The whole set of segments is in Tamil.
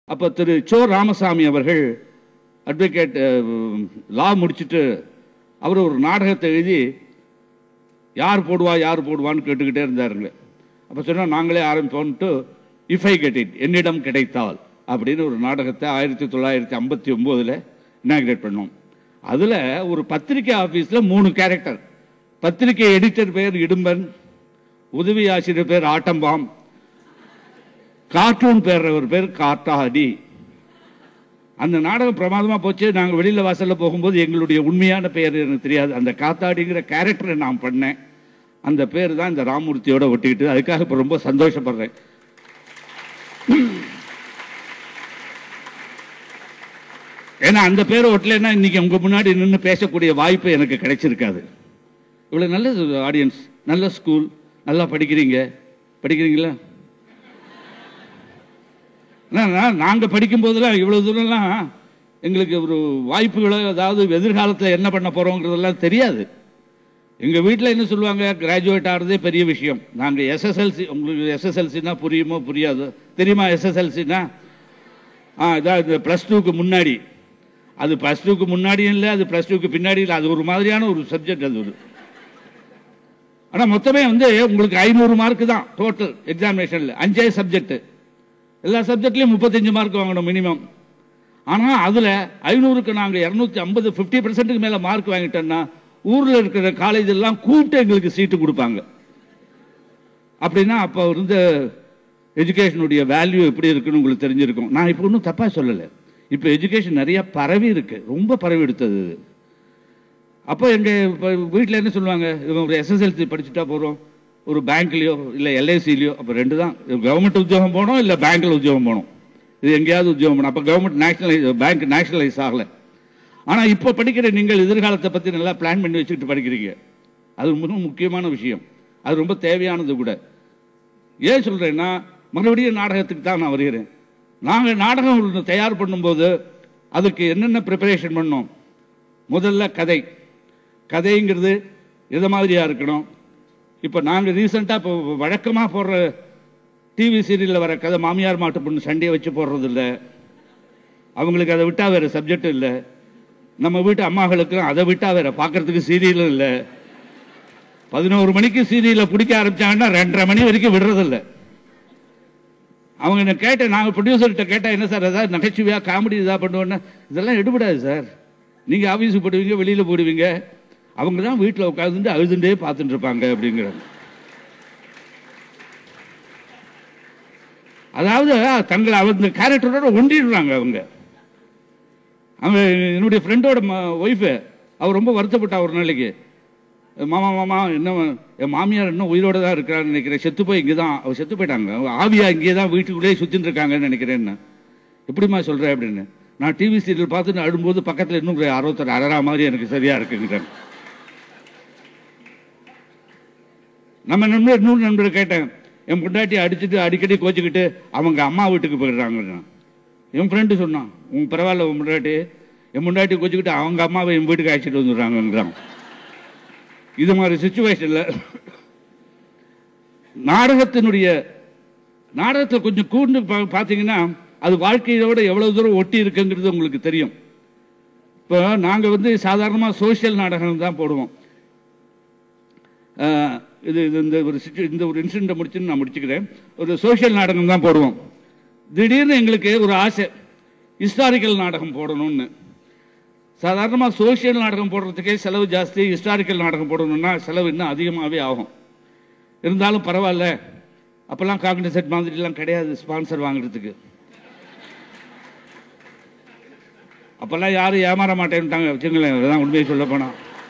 அப்போ திரு சோ ராமசாமி அவர்கள் அட்வொகேட் லா முடிச்சுட்டு அவர் ஒரு நாடகத்தை எழுதி யார் போடுவா யார் போடுவான்னு கேட்டுக்கிட்டே இருந்தாருங்க அப்போ சொன்னால் நாங்களே ஆரம்பிப்போம்ட்டு இஃப் ஐ கெட் இட் என்னிடம் கிடைத்தால் அப்படின்னு ஒரு நாடகத்தை ஆயிரத்தி தொள்ளாயிரத்தி ஐம்பத்தி ஒம்போதில் இனாகிரேட் பண்ணோம் அதில் ஒரு பத்திரிக்கை ஆஃபீஸில் மூணு கேரக்டர் பத்திரிக்கை எடிட்டர் பேர் இடும்பன் உதவி ஆசிரியர் பேர் ஆட்டம்பாம் கார்ட்டூன் பேர் ஒரு பேர் காட்டாடி அந்த நாடகம் பிரமாதமாக போச்சு நாங்கள் வெளியில் வாசலில் போகும்போது எங்களுடைய உண்மையான பெயர் எனக்கு தெரியாது அந்த காத்தாடிங்கிற கேரக்டரை நான் பண்ணேன் அந்த பேர் தான் இந்த ராமூர்த்தியோட ஒட்டிக்கிட்டு அதுக்காக இப்போ ரொம்ப சந்தோஷப்படுறேன் ஏன்னா அந்த பேரை ஒட்டலைன்னா இன்னைக்கு உங்க முன்னாடி நின்று பேசக்கூடிய வாய்ப்பு எனக்கு கிடைச்சிருக்காது இவ்வளோ நல்ல ஆடியன்ஸ் நல்ல ஸ்கூல் நல்லா படிக்கிறீங்க படிக்கிறீங்களா நாங்கள் படிக்கும் போதெல்லாம் இவ்வளோ தூரம்லாம் எங்களுக்கு ஒரு வாய்ப்புகளோ அதாவது எதிர்காலத்தில் என்ன பண்ண போகிறோங்கிறதெல்லாம் தெரியாது எங்கள் வீட்டில் என்ன சொல்லுவாங்க கிராஜுவேட் ஆகிறதே பெரிய விஷயம் நாங்கள் எஸ்எஸ்எல்சி உங்களுக்கு எஸ்எஸ்எல்சினா புரியுமோ புரியாது தெரியுமா எஸ்எஸ்எல்சினா ஆ இதான் இது ப்ளஸ் டூக்கு முன்னாடி அது ப்ளஸ் டூக்கு முன்னாடியும் இல்லை அது ப்ளஸ் டூக்கு பின்னாடி இல்லை அது ஒரு மாதிரியான ஒரு சப்ஜெக்ட் அது ஒரு ஆனால் மொத்தமே வந்து உங்களுக்கு ஐநூறு மார்க் தான் டோட்டல் எக்ஸாமினேஷனில் அஞ்சே சப்ஜெக்ட் எல்லா சப்ஜெக்ட்லையும் முப்பத்தஞ்சு மார்க் வாங்கணும் மினிமம் ஆனால் அதில் ஐநூறுக்கு நாங்கள் இரநூத்தி ஐம்பது ஃபிஃப்டி பர்சன்ட்டுக்கு மேலே மார்க் வாங்கிட்டோம்னா ஊரில் இருக்கிற காலேஜ் எல்லாம் கூப்பிட்டு எங்களுக்கு சீட்டு கொடுப்பாங்க அப்படின்னா அப்போ இருந்த எஜுகேஷனுடைய வேல்யூ எப்படி இருக்குன்னு உங்களுக்கு தெரிஞ்சிருக்கும் நான் இப்போ ஒன்றும் தப்பாக சொல்லலை இப்போ எஜுகேஷன் நிறைய பரவி இருக்கு ரொம்ப பரவி எடுத்தது இது. அப்போ எங்கள் இப்போ வீட்டில் என்ன சொல்லுவாங்க இவங்க ஒரு எஸ்எஸ்எல்சி படிச்சுட்டா போகிறோம் ஒரு பேங்க்லேயோ இல்லை எல்ஐசிலையோ அப்போ ரெண்டு தான் கவர்மெண்ட் உத்தியோகம் போகணும் இல்லை பேங்க்கில் உத்தியோகம் போகணும் இது எங்கேயாவது உத்தியோகம் போகணும் அப்போ கவர்மெண்ட் நேஷனலைஸ் பேங்க் நேஷனலைஸ் ஆகலை ஆனால் இப்போ படிக்கிற நீங்கள் எதிர்காலத்தை பற்றி நல்லா பிளான் பண்ணி வச்சுக்கிட்டு படிக்கிறீங்க அது மிகவும் முக்கியமான விஷயம் அது ரொம்ப தேவையானது கூட ஏன் சொல்கிறேன்னா மறுபடியும் நாடகத்துக்கு தான் நான் வருகிறேன் நாங்கள் நாடகம் ஒண்ணு தயார் பண்ணும்போது அதுக்கு என்னென்ன ப்ரிப்பரேஷன் பண்ணோம் முதல்ல கதை கதைங்கிறது எதை மாதிரியா இருக்கணும் இப்போ நாங்கள் ரீசெண்டாக இப்போ வழக்கமாக போடுற டிவி சீரியலில் வர கதை மாமியார் மாட்டு பொண்ணு சண்டையை வச்சு போடுறது இல்லை அவங்களுக்கு அதை விட்டால் வேறு சப்ஜெக்ட் இல்லை நம்ம வீட்டு அம்மாக்களுக்கு அதை விட்டால் வேற பார்க்கறதுக்கு சீரியலும் இல்லை பதினோரு மணிக்கு சீரியலை பிடிக்க ஆரம்பிச்சாங்கன்னா ரெண்டரை மணி வரைக்கும் விடுறதில்ல அவங்க என்ன கேட்டேன் நாங்கள் ப்ரொடியூசர்கிட்ட கேட்டால் என்ன சார் ஏதாவது நகைச்சுவையாக காமெடி இதாக பண்ணுவோன்னா இதெல்லாம் எடுபடாது சார் நீங்கள் ஆஃபீஸுக்கு போடுவீங்க வெளியில் போடுவீங்க அவங்க தான் வீட்டில் உட்காந்துட்டு அழுதுண்டே பார்த்துட்டு இருப்பாங்க அப்படிங்கிறாங்க அதாவது தங்களை அவங்க கேரக்டரோட ஒன்றிடுறாங்க அவங்க அவங்க என்னுடைய ஃப்ரெண்டோட ஒய்ஃபு அவர் ரொம்ப வருத்தப்பட்டா ஒரு நாளைக்கு மாமா மாமா என்ன என் மாமியார் இன்னும் உயிரோட தான் இருக்கிறான்னு நினைக்கிறேன் செத்து போய் இங்கே தான் அவள் செத்து போயிட்டாங்க அவங்க ஆவியா இங்கே தான் வீட்டுக்குள்ளேயே சுற்றின்னு இருக்காங்கன்னு நினைக்கிறேன்னு எப்படிம்மா சொல்கிறேன் அப்படின்னு நான் டிவி சீரியல் பார்த்துட்டு அழும்போது பக்கத்தில் இன்னும் ஒரு அறுபத்தொரு அறரா மாதிரி எனக்கு சரியாக இருக்குங்கிறேன் நம்ம நண்பர் இன்னொரு நண்பரை கேட்டேன் என் பொண்டாட்டி அடிச்சுட்டு அடிக்கடி கோச்சிக்கிட்டு அவங்க அம்மா வீட்டுக்கு போயிடுறாங்க என் ஃப்ரெண்டு சொன்னான் உன் பரவாயில்ல உன் பொண்டாட்டி என் பொண்டாட்டி கோச்சிக்கிட்டு அவங்க அம்மாவை என் வீட்டுக்கு அழைச்சிட்டு வந்துடுறாங்கிறான் இது மாதிரி சுச்சுவேஷனில் நாடகத்தினுடைய நாடகத்தில் கொஞ்சம் கூர்ந்து பா- பார்த்தீங்கன்னா அது வாழ்க்கையோட எவ்வளவு தூரம் ஒட்டி இருக்குங்கிறது உங்களுக்கு தெரியும் இப்போ நாங்கள் வந்து சாதாரணமாக சோஷியல் நாடகம் தான் போடுவோம் அஹ், இது இது இந்த ஒரு சிச்சு இந்த ஒரு இன்சிடென்ட்டை முடிச்சுன்னு நான் முடிச்சுக்கிறேன் ஒரு சோஷியல் நாடகம் தான் போடுவோம் திடீர்னு எங்களுக்கு ஒரு ஆசை ஹிஸ்டாரிக்கல் நாடகம் போடணும்னு சாதாரணமாக சோஷியல் நாடகம் போடுறதுக்கே செலவு ஜாஸ்தி ஹிஸ்டாரிக்கல் நாடகம் போடணும்னா செலவு இன்னும் அதிகமாகவே ஆகும் இருந்தாலும் பரவாயில்ல அப்போல்லாம் காக்னிசெட் மாதிரிலாம் கிடையாது ஸ்பான்சர் வாங்குறதுக்கு அப்போல்லாம் யாரும் ஏமாற மாட்டேன்ட்டாங்க வச்சுங்களேன் அதுதான் உண்மையை சொல்ல போனா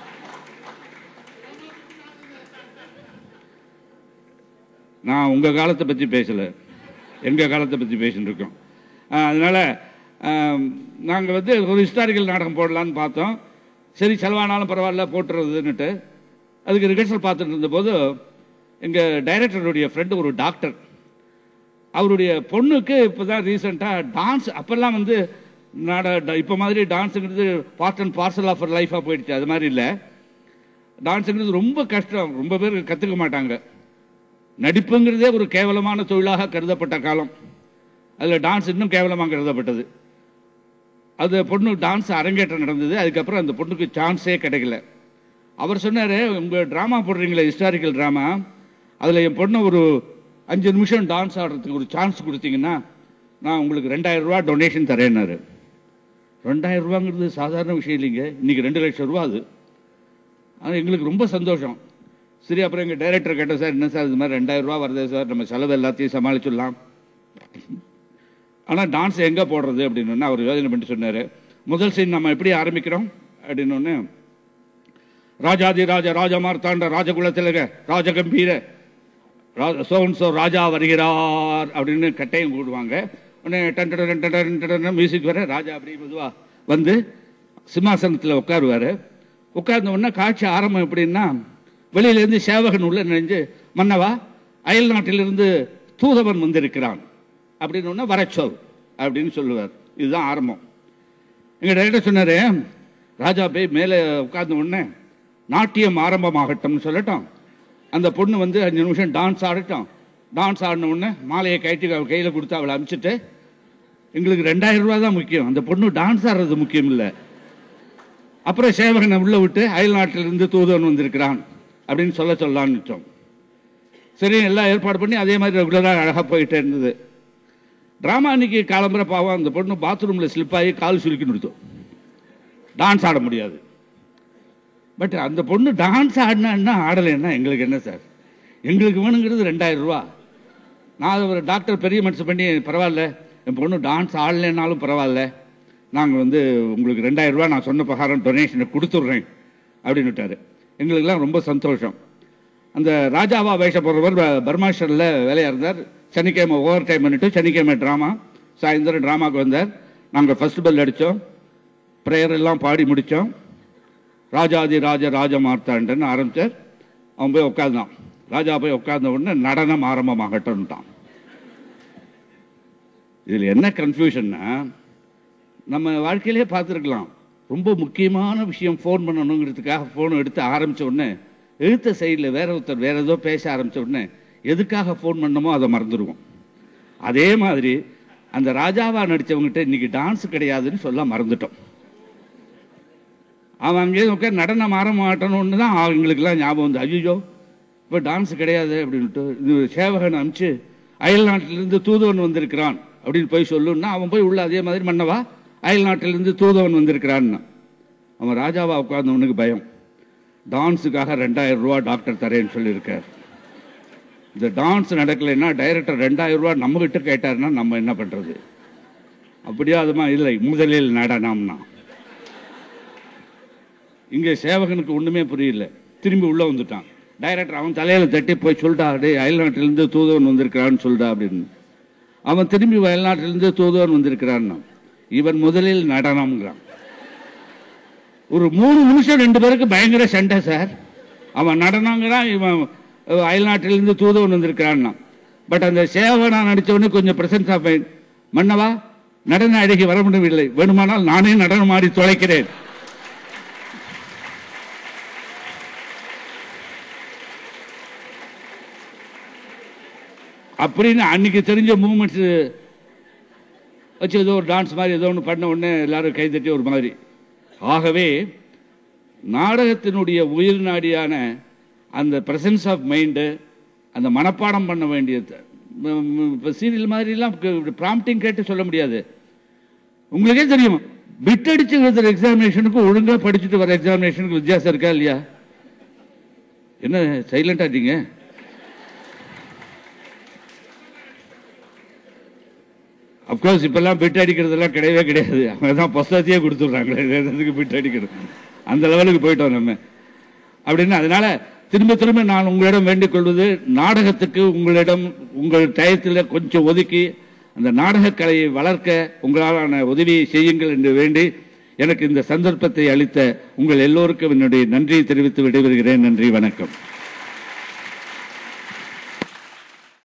நான் உங்கள் காலத்தை பற்றி பேசலை எங்கள் காலத்தை பற்றி பேசிட்டு இருக்கோம் ஆஹ் அதனால நாங்கள் வந்து ஒரு ஹிஸ்டாரிக்கல் நாடகம் போடலான்னு பார்த்தோம் சரி செலவானாலும் பரவாயில்ல போட்டுறதுன்னுட்டு அதுக்கு ரிஹர்சல் பார்த்துட்டு இருந்தபோது எங்கள் டைரக்டருடைய ஃப்ரெண்டு ஒரு டாக்டர் அவருடைய பொண்ணுக்கு இப்போ தான் ரீசெண்டாக டான்ஸ் அப்போல்லாம் வந்து நாட இப்போ மாதிரி டான்ஸுங்கிறது பார்ட் அண்ட் பார்சல் ஆஃப் லைஃபாக போயிடுச்சு அது மாதிரி இல்லை டான்ஸுங்கிறது ரொம்ப கஷ்டம் ரொம்ப பேர் கற்றுக்க மாட்டாங்க நடிப்புங்கிறதே ஒரு கேவலமான தொழிலாக கருதப்பட்ட காலம் அதில் டான்ஸ் இன்னும் கேவலமாக கருதப்பட்டது அது பொண்ணு டான்ஸ் அரங்கேற்றம் நடந்தது அதுக்கப்புறம் அந்த பொண்ணுக்கு சான்ஸே கிடைக்கல அவர் சொன்னார் உங்கள் ட்ராமா போடுறீங்களே ஹிஸ்டாரிக்கல் ட்ராமா அதில் என் பொண்ணை ஒரு அஞ்சு நிமிஷம் டான்ஸ் ஆடுறதுக்கு ஒரு சான்ஸ் கொடுத்தீங்கன்னா நான் உங்களுக்கு ரெண்டாயிரம் ரூபா டொனேஷன் தரேன்னாரு ரெண்டாயிரம் ரூபாங்கிறது சாதாரண விஷயம் இல்லைங்க இன்றைக்கி ரெண்டு லட்சம் ரூபா அது ஆனால் எங்களுக்கு ரொம்ப சந்தோஷம் சரி அப்புறம் எங்கள் டைரக்டர் கேட்டோம் சார் என்ன சார் இது மாதிரி ரெண்டாயிரம் ரூபா வருது சார் நம்ம செலவு எல்லாத்தையும் சமாளிச்சிடலாம் ஆனால் டான்ஸ் எங்கே போடுறது அப்படின்னு அவர் யோசனை பண்ணி சொன்னார் முதல் சீன் நம்ம எப்படி ஆரம்பிக்கிறோம் அப்படின்னு ராஜாதி ராஜ ராஜமார்த்தாண்ட ராஜகுலத்திலக ராஜகம்பீர ரா- சோன் சோ ராஜா வருகிறார் அப்படின்னு கட்டையும் கூடுவாங்க உடனே டன் டன் டன் டன் டன் டன் மியூசிக் வர ராஜா அப்படி மெதுவா வந்து சிம்மாசனத்தில் உட்காருவார் உட்கார்ந்த உடனே காட்சி ஆரம்பம் எப்படின்னா வெளியிலேருந்து சேவகன் உள்ள நினைஞ்சு மன்னவா அயல் நாட்டிலிருந்து தூதவன் வந்திருக்கிறான் அப்படின்னு ஒன்று வரச்சோல் அப்படின்னு சொல்லுவார் இதுதான் ஆரம்பம் எங்கள் டைரக்டர் சொன்னார் ராஜா போய் மேலே உட்கார்ந்த உடனே நாட்டியம் ஆரம்பமாகட்டும்னு சொல்லட்டும் அந்த பொண்ணு வந்து அஞ்சு நிமிஷம் டான்ஸ் ஆடட்டும் டான்ஸ் ஆடின உடனே மாலையை கட்டி அவள் கையில் கொடுத்து அவளை அனுப்பிச்சிட்டு எங்களுக்கு ரெண்டாயிரம் ரூபா தான் முக்கியம் அந்த பொண்ணு டான்ஸ் ஆடுறது முக்கியம் இல்லை அப்புறம் சேவகனை உள்ள விட்டு அயல் நாட்டிலிருந்து தூதுவன் வந்திருக்கிறான் அப்படின்னு சொல்ல சொல்லலான்னு வச்சோம் சரி எல்லாம் ஏற்பாடு பண்ணி அதே மாதிரி ரெகுலராக அழகாக போயிட்டே இருந்தது ட்ராமா அன்னைக்கு காலம்புற பாவம் அந்த பொண்ணு பாத்ரூமில் ஸ்லிப் ஆகி கால் சுருக்கி நிறுத்தும் டான்ஸ் ஆட முடியாது பட் அந்த பொண்ணு டான்ஸ் ஆடினா ஆடலைன்னா எங்களுக்கு என்ன சார் எங்களுக்கு வேணுங்கிறது ரெண்டாயிரம் ரூபா நான் அதை ஒரு டாக்டர் பெரிய மனசு பண்ணி பரவாயில்ல என் பொண்ணு டான்ஸ் ஆடலைன்னாலும் பரவாயில்ல நாங்கள் வந்து உங்களுக்கு ரெண்டாயிரம் ரூபா நான் சொன்ன பிரகாரம் டொனேஷனை கொடுத்துட்றேன் அப்படின்னு விட்டாரு எங்களுக்கெல்லாம் ரொம்ப சந்தோஷம் அந்த ராஜாவா வேஷம் போடுறவர் ப- பர்மாஷரில் வேலையாக இருந்தார் சனிக்கிழமை ஓவர் டைம் பண்ணிட்டு சனிக்கிழமை ட்ராமா சாயந்தரம் ட்ராமாவுக்கு வந்தார் நாங்கள் ஃபர்ஸ்ட் பெல் அடித்தோம் ப்ரேயர் எல்லாம் பாடி முடித்தோம் ராஜாதி ராஜ ராஜ மார்த்தாண்டன்னு ஆரம்பித்தார் அவன் போய் உட்கார்ந்தான் ராஜா போய் உட்கார்ந்த உடனே நடனம் ஆரம்பமாகட்டும்ட்டான் இதில் என்ன கன்ஃபியூஷன்னா நம்ம வாழ்க்கையிலே பார்த்துருக்கலாம் ரொம்ப முக்கியமான விஷயம் ஃபோன் பண்ணணுங்கிறதுக்காக ஃபோன் எடுத்து ஆரம்பிச்ச உடனே எழுத்த சைடில் வேற ஒருத்தர் வேற ஏதோ பேச ஆரம்பிச்ச உடனே எதுக்காக ஃபோன் பண்ணமோ அதை மறந்துடுவோம் அதே மாதிரி அந்த ராஜாவா நடித்தவங்ககிட்ட இன்னைக்கு டான்ஸ் கிடையாதுன்னு சொல்ல மறந்துட்டோம் அவன் அங்கேயே உட்கார் நடனம் ஆர மாட்டணும்னு தான் அவங்களுக்கெல்லாம் ஞாபகம் வந்து ஐயோ இப்போ டான்ஸ் கிடையாது அப்படின்ட்டு இது சேவகன் அனுப்பிச்சு அயல் நாட்டிலிருந்து தூதுவன் வந்திருக்கிறான் அப்படின்னு போய் சொல்லுன்னா அவன் போய் உள்ள அதே மாதிரி மன்னவா அயல் நாட்டிலிருந்து தூதுவன் வந்திருக்கிறான்னா அவன் ராஜாவா உட்கார்ந்தவனுக்கு பயம் டான்ஸுக்காக ரெண்டாயிரம் ரூபா டாக்டர் தரேன்னு சொல்லியிருக்கார் இந்த டான்ஸ் நடக்கலைன்னா டைரக்டர் ரெண்டாயிரம் ரூபா நம்மகிட்ட கேட்டாருன்னா நம்ம என்ன பண்றது அப்படியா அதுமா இல்லை முதலில் நடனம்னா இங்கே சேவகனுக்கு ஒன்றுமே புரியல திரும்பி உள்ளே வந்துட்டான் டைரக்டர் அவன் தலையில் தட்டி போய் சொல்லிட்டா டேய் அயல்நாட்டிலேருந்து தூதுவன் வந்திருக்கிறான்னு சொல்லிட்டா அப்படின்னு அவன் திரும்பி அயல்நாட்டிலேருந்து தூதுவன் வந்திருக்கிறான்னா இவன் முதலில் நடனம்ங்கிறான் ஒரு மூணு நிமிஷம் ரெண்டு பேருக்கு பயங்கர சண்டை சார் அவன் நடனங்கிறான் இவன் அஹ், அயல்நாட்டிலிருந்து தூதுவன் வந்திருக்கிறான்னா பட் அந்த சேவகனா நடித்தவனு கொஞ்சம் பிரசன்ஸ் ஆஃப் மன்னவா நடன அழகி வர முடியவில்லை வேணுமானால் நானே நடனம் ஆடி தொலைக்கிறேன் அப்படின்னு அன்னைக்கு தெரிஞ்ச மூமெண்ட்ஸ் வச்சு ஏதோ ஒரு டான்ஸ் மாதிரி ஏதோ ஒன்று பண்ண உடனே எல்லாரும் கைதட்டி ஒரு மாதிரி ஆகவே நாடகத்தினுடைய உயிர் நாடியான அந்த பிரசன்ஸ் ஆஃப் மைண்டு அந்த மனப்பாடம் பண்ண வேண்டியது இப்போ சீரியல் மாதிரிலாம் ப்ராம்ப்டிங் கேட்டு சொல்ல முடியாது உங்களுக்கே தெரியும் பிட் அடிச்சு எழுதுற எக்ஸாமினேஷனுக்கு ஒழுங்காக படிச்சுட்டு வர எக்ஸாமினேஷனுக்கு வித்தியாசம் இருக்கா இல்லையா என்ன சைலண்டாக இருக்கீங்க அப்கோர்ஸ் இப்பெல்லாம் பிட் அடிக்கிறதெல்லாம் கிடையவே கிடையாது அவங்க தான் புஸ்தகத்தையே கொடுத்துட்றாங்களே எதுக்கு பிட் அடிக்கிறது அந்த லெவலுக்கு போயிட்டோம் நம்ம அப்படின்னு அதனால திரும்ப திரும்ப நான் உங்களிடம் வேண்டிக் கொள்வது நாடகத்துக்கு உங்களிடம் உங்கள் டயத்தில் கொஞ்சம் ஒதுக்கி அந்த நாடகக் கலையை வளர்க்க உங்களாலான உதவியை செய்யுங்கள் என்று வேண்டி எனக்கு இந்த சந்தர்ப்பத்தை அளித்த உங்கள் எல்லோருக்கும் என்னுடைய நன்றியை தெரிவித்து விடைபெறுகிறேன் நன்றி வணக்கம்